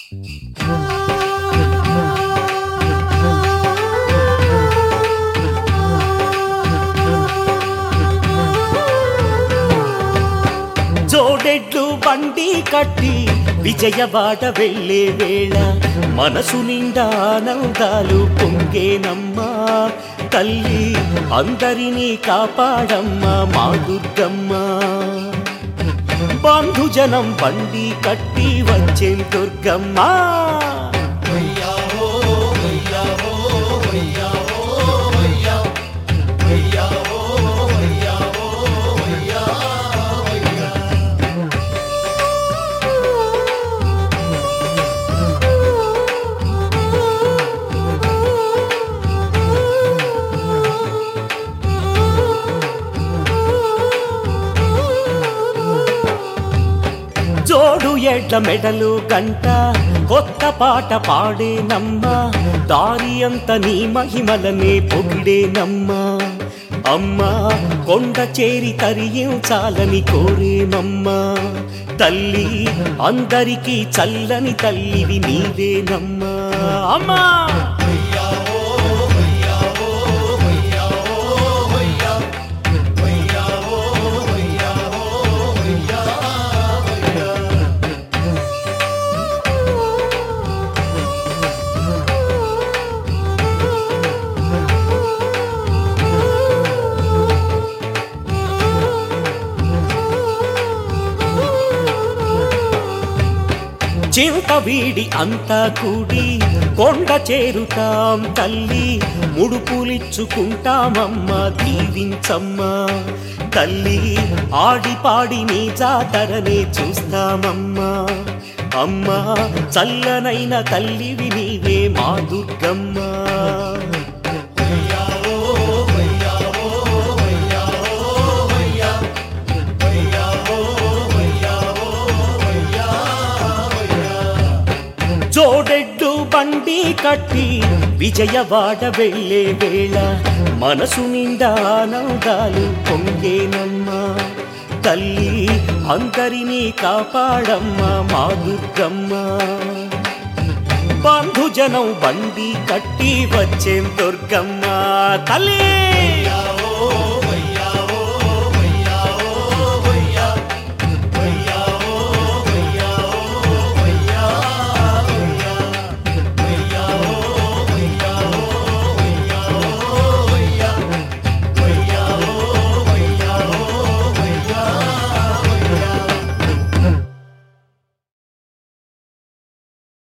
జోడెడ్లు బండి కట్టి విజయవాడ వెళ్ళే వేళ మనసు నిండా ఆనందాలు పొంగేనమ్మా తల్లి అందరినీ కాపాడమ్మా మా దుర్గమ్మ బంధుజనం బండి కట్టి వచ్చే దుర్గమ్మ జోడు ఎడ్ల మెడలు గంట కొత్త పాట పాడేనమ్మా దారి అంత నీ మహిమలనే పొగిడేనమ్మా అమ్మా కొండ చేరి తరియించాలని కోరేనమ్మా తల్లి అందరికీ చల్లని తల్లివి నీవేనమ్మా అమ్మా చింత వీడి అంతా కూడి కొండ చేరుతాం తల్లి ముడుపులిచ్చుకుంటామమ్మా దీవించమ్మా తల్లి ఆడి పాడి నీ జాతరనే చూస్తామమ్మా అమ్మా చల్లనైన తల్లివి నీవే మా దుర్గమ్మ జోడెడ్డు బండి కట్టి విజయవాడ వెళ్ళే వేళ మనసు నిండా ఆనందాలు పొంగేనమ్మా తల్లి అందరినీ కాపాడమ్మా మా దుర్గమ్మ బంధుజనం బండి కట్టి వచ్చేం దుర్గమ్మ తల్లి